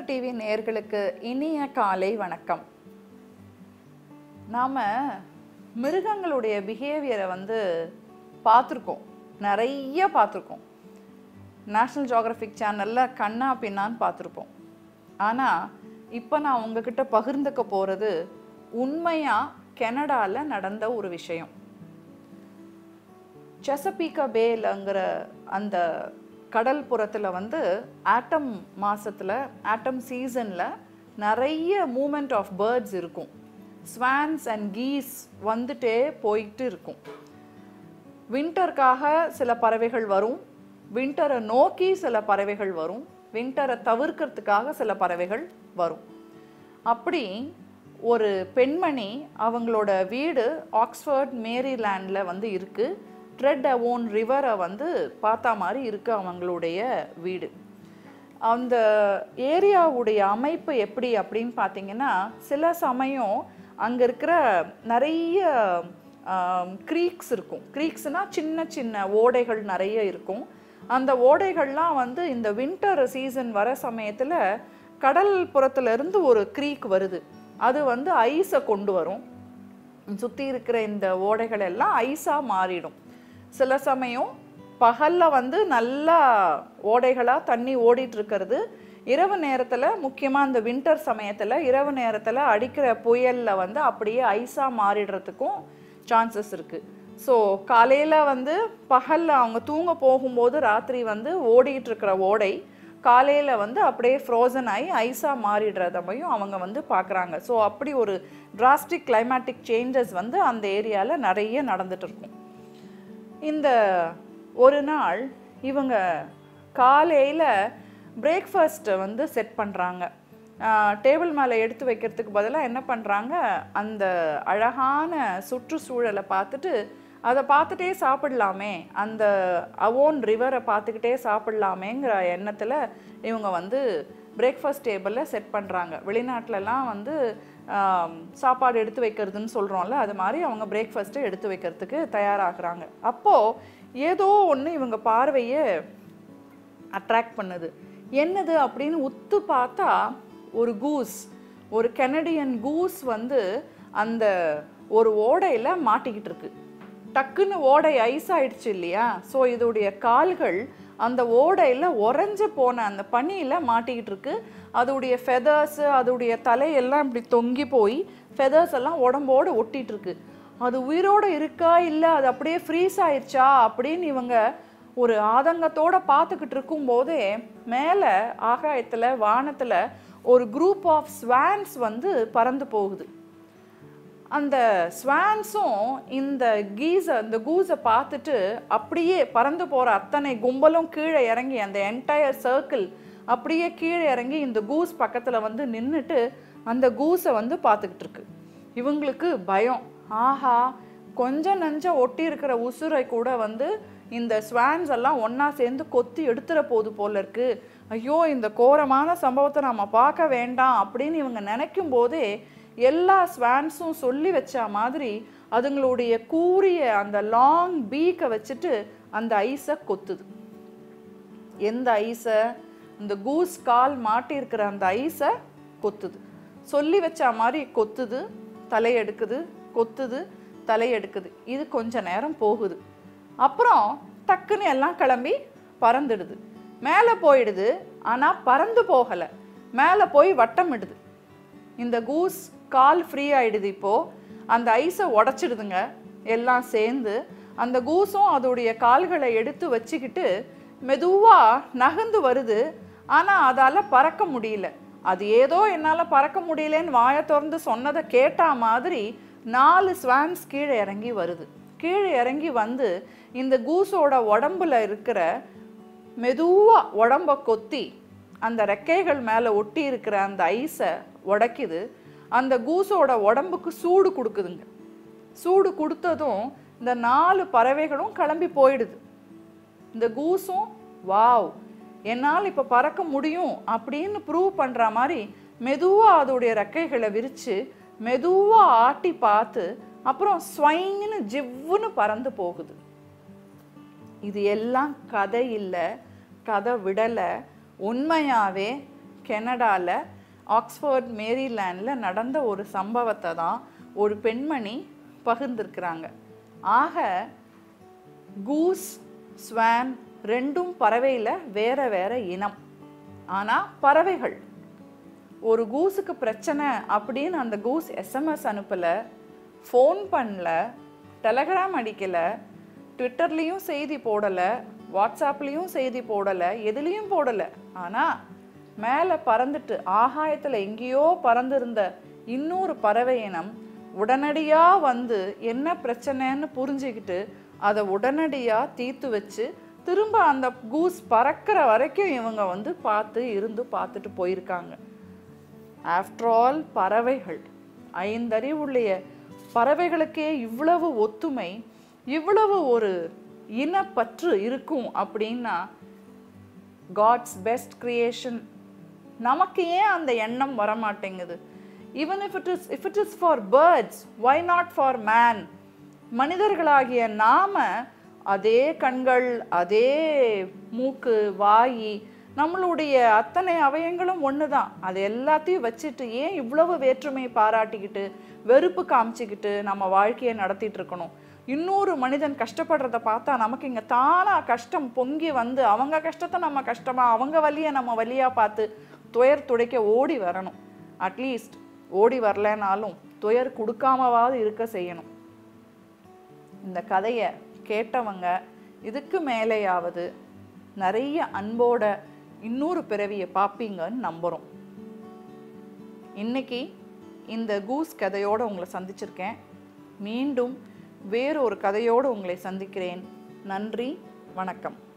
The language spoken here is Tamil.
டிவி நேயர்களுக்கு இனிய காலை வணக்கம் நாம் மிருகங்களுடைய பிஹேவியரை வந்து பார்த்துருக்கோம் நிறைய பார்த்துருக்கோம் நேஷ்னல் ஜியாகிரபிக் சேனலில் கண்ணா பின்னான்னு பார்த்துருப்போம் ஆனால் இப்போ நான் உங்ககிட்ட பகிர்ந்துக்க போகிறது உண்மையாக கனடாவில் நடந்த ஒரு விஷயம் செசபீக்கா பேலங்கிற அந்த கடல் புறத்தில் வந்து ஆட்டம் மாசத்துல ஆட்டம் சீசனில் நிறைய மூமெண்ட் ஆஃப் பேர்ட்ஸ் இருக்கும் ஸ்வான்ஸ் அண்ட் கீஸ் வந்துட்டே போயிட்டு இருக்கும் வின்டருக்காக சில பறவைகள் வரும் வின்டரை நோக்கி சில பறவைகள் வரும் வின்டரை தவிர்க்கிறதுக்காக சில பறவைகள் வரும் அப்படி ஒரு பெண்மணி அவங்களோட வீடு ஆக்ஸ்ஃபோர்ட் மேரிலேண்டில் வந்து இருக்குது ட்ரெட் அவோன் ரிவரை வந்து பார்த்தா மாதிரி இருக்குது அவங்களுடைய வீடு அந்த ஏரியாவுடைய அமைப்பு எப்படி அப்படின்னு பார்த்தீங்கன்னா சில சமயம் அங்கே இருக்கிற நிறைய க்ரீக்ஸ் இருக்கும் க்ரீக்ஸ்னால் சின்ன சின்ன ஓடைகள் நிறைய இருக்கும் அந்த ஓடைகள்லாம் வந்து இந்த வின்டர் சீசன் வர சமயத்தில் கடல் புறத்துல இருந்து ஒரு க்ரீக் வருது அது வந்து ஐஸை கொண்டு வரும் சுற்றி இருக்கிற இந்த ஓடைகள் எல்லாம் ஐஸாக மாறிடும் சில சமயம் பகலில் வந்து நல்லா ஓடைகளாக தண்ணி ஓடிட்டு இருக்கிறது இரவு நேரத்தில் முக்கியமாக இந்த வின்டர் சமயத்தில் இரவு நேரத்தில் அடிக்கிற புயலில் வந்து அப்படியே ஐஸாக மாறிடுறதுக்கும் சான்சஸ் இருக்குது ஸோ காலையில் வந்து பகலில் அவங்க தூங்க போகும்போது ராத்திரி வந்து ஓடிட்டு இருக்கிற ஓடை காலையில் வந்து அப்படியே ஃப்ரோசன் ஆகி ஐஸாக மாறிடுறதையும் அவங்க வந்து பார்க்குறாங்க ஸோ அப்படி ஒரு டிராஸ்டிக் கிளைமேட்டிக் சேஞ்சஸ் வந்து அந்த ஏரியாவில் நிறைய நடந்துட்டு இருக்கும் இந்த ஒரு நாள் இவங்க காலையில் பிரேக்ஃபாஸ்ட்டை வந்து செட் பண்ணுறாங்க டேபிள் மேலே எடுத்து வைக்கிறதுக்கு பதிலாக என்ன பண்ணுறாங்க அந்த அழகான சுற்றுச்சூழலை பார்த்துட்டு அதை பார்த்துட்டே சாப்பிடலாமே அந்த அவோன் ரிவரை பார்த்துக்கிட்டே சாப்பிடலாமேங்கிற எண்ணத்தில் இவங்க வந்து பிரேக்ஃபாஸ்ட் டேபிளில் செட் பண்ணுறாங்க வெளிநாட்டிலலாம் வந்து ஆம், சாப்பாடு எடுத்து வைக்கிறதுன்னு சொல்கிறோம்ல அது மாதிரி அவங்க பிரேக்ஃபாஸ்ட்டை எடுத்து வைக்கிறதுக்கு தயாராகிறாங்க அப்போது ஏதோ ஒன்று இவங்க பார்வையை அட்ராக்ட் பண்ணுது என்னது அப்படின்னு உத்து பார்த்தா ஒரு கூஸ் ஒரு கெனடியன் கூஸ் வந்து அந்த ஒரு ஓடையில் மாட்டிக்கிட்டு இருக்கு டக்குன்னு ஓடை ஐஸ் ஆயிடுச்சு இல்லையா ஸோ இதோடைய கால்கள் அந்த ஓடையில் உறைஞ்சு போன அந்த பனியில் மாட்டிக்கிட்டு இருக்கு அதோடைய ஃபெதர்ஸு அதோடைய தலையெல்லாம் இப்படி தொங்கி போய் ஃபெதர்ஸ் எல்லாம் உடம்போடு ஒட்டிட்டு இருக்கு அது உயிரோடு இருக்கா இல்லை அது அப்படியே ஃப்ரீஸ் ஆயிடுச்சா அப்படின்னு இவங்க ஒரு ஆதங்கத்தோட பார்த்துக்கிட்டு இருக்கும்போதே மேலே ஆகாயத்தில் வானத்தில் ஒரு குரூப் ஆஃப் ஸ்வான்ஸ் வந்து பறந்து போகுது அந்த ஸ்வான்ஸும் இந்த கீஸை இந்த கூஸை பார்த்துட்டு அப்படியே பறந்து போகிற அத்தனை கும்பலும் கீழே இறங்கி அந்த என்டையர் சர்க்கிள் அப்படியே கீழே இறங்கி இந்த கூஸ் பக்கத்தில் வந்து நின்றுட்டு அந்த கூஸை வந்து பார்த்துக்கிட்டு இருக்கு இவங்களுக்கு பயம் ஆஹா கொஞ்சம் நஞ்சம் ஒட்டி இருக்கிற உசுரை கூட வந்து இந்த ஸ்வான்ஸ் எல்லாம் ஒன்றா சேர்ந்து கொத்தி எடுத்துற போது போல இருக்கு ஐயோ இந்த கோரமான சம்பவத்தை நம்ம பார்க்க வேண்டாம் அப்படின்னு இவங்க நினைக்கும் போதே எல்லா ஸ்வான்ஸும் சொல்லி வச்ச மாதிரி அதுங்களுடைய கூரிய அந்த லாங் பீக்கை வச்சுட்டு அந்த ஐஸை கொத்துது எந்த ஐஸை இந்த கூஸ் கால் மாட்டியிருக்கிற அந்த ஐஸை கொத்துது சொல்லி வச்ச மாதிரி கொத்துது தலையெடுக்குது கொத்துது தலையெடுக்குது இது கொஞ்ச நேரம் போகுது அப்புறம் டக்குன்னு எல்லாம் கிளம்பி பறந்துடுது மேலே போயிடுது ஆனால் பறந்து போகலை மேலே போய் வட்டமிடுது இந்த கூஸ் கால் ஃப்ரீ ஆயிடுது இப்போ அந்த ஐஸை உடச்சிடுதுங்க எல்லாம் சேர்ந்து அந்த கூஸும் அதோடைய கால்களை எடுத்து வச்சுக்கிட்டு மெதுவாக நகர்ந்து வருது ஆனால் அதால் பறக்க முடியல அது ஏதோ என்னால் பறக்க முடியலன்னு வாயை திறந்து சொன்னதை கேட்டா மாதிரி நாலு ஸ்வான்ஸ் கீழே இறங்கி வருது கீழே இறங்கி வந்து இந்த கூஸோட உடம்புல இருக்கிற மெதுவாக உடம்ப கொத்தி அந்த ரெக்கைகள் மேலே ஒட்டி இருக்கிற அந்த ஐஸை உடைக்குது அந்த கூஸோட உடம்புக்கு சூடு கொடுக்குதுங்க சூடு கொடுத்ததும் இந்த நாலு பறவைகளும் கிளம்பி போயிடுது இந்த கூஸும் வாவ் என்னால் இப்போ பறக்க முடியும் அப்படின்னு ப்ரூவ் பண்ணுற மாதிரி மெதுவாக அதோடைய ரெக்கைகளை விரித்து மெதுவாக ஆட்டி பார்த்து அப்புறம் ஸ்வைன்னு ஜிவ்வுன்னு பறந்து போகுது இது எல்லாம் கதை இல்லை கதை விடலை உண்மையாகவே கெனடால ஆக்ஸ்ஃபோர்ட் மேரிலேண்டில் நடந்த ஒரு சம்பவத்தை தான் ஒரு பெண்மணி பகிர்ந்திருக்கிறாங்க ஆக கூஸ் ஸ்வான் ரெண்டும் பறவையில் வேற வேற இனம் ஆனால் பறவைகள் ஒரு கூஸுக்கு பிரச்சனை அப்படின்னு அந்த கூஸ் எஸ்எம்எஸ் அனுப்பலை ஃபோன் பண்ணல டெலகிராம் அடிக்கலை ட்விட்டர்லேயும் செய்தி போடலை வாட்ஸ்அப்லேயும் செய்தி போடலை எதுலேயும் போடலை ஆனால் மேலே பறந்துட்டு ஆகாயத்தில் எங்கேயோ பறந்திருந்த இன்னொரு பறவை இனம் உடனடியாக வந்து என்ன பிரச்சனைன்னு புரிஞ்சுக்கிட்டு அதை உடனடியாக தீர்த்து வச்சு திரும்ப அந்த கூஸ் பறக்கிற வரைக்கும் இவங்க வந்து பார்த்து இருந்து பார்த்துட்டு போயிருக்காங்க ஆஃப்டர் ஆல் பறவைகள் ஐந்தறிவுடைய பறவைகளுக்கே இவ்வளவு ஒத்துமை இவ்வளவு ஒரு இனப்பற்று இருக்கும் அப்படின்னா காட்ஸ் பெஸ்ட் கிரியேஷன் நமக்கு ஏன் அந்த எண்ணம் வர மாட்டேங்குது even if it is if it is for birds why not for man மனிதர்களாகிய நாம அதே கண்கள் அதே மூக்கு வாய் நம்மளுடைய அத்தனை அவயங்களும் ஒன்று தான் அது எல்லாத்தையும் வச்சுட்டு ஏன் இவ்வளவு வேற்றுமை பாராட்டிக்கிட்டு வெறுப்பு காமிச்சிக்கிட்டு நம்ம வாழ்க்கையை நடத்திட்டு இருக்கணும் இன்னொரு மனிதன் கஷ்டப்படுறத பார்த்தா நமக்கு இங்கே தானா கஷ்டம் பொங்கி வந்து அவங்க கஷ்டத்தை நம்ம கஷ்டமா அவங்க வலியை நம்ம வலியா பார்த்து துயர் துடைக்க ஓடி வரணும் அட்லீஸ்ட் ஓடி வரலைனாலும் துயர் கொடுக்காமவாவது இருக்க செய்யணும் இந்த கதையை கேட்டவங்க இதுக்கு மேலேயாவது நிறைய அன்போட இன்னொரு பிறவியை பார்ப்பீங்கன்னு நம்புகிறோம் இன்னைக்கு இந்த கூஸ் கதையோட உங்களை சந்திச்சிருக்கேன் மீண்டும் வேறொரு கதையோடு உங்களை சந்திக்கிறேன் நன்றி வணக்கம்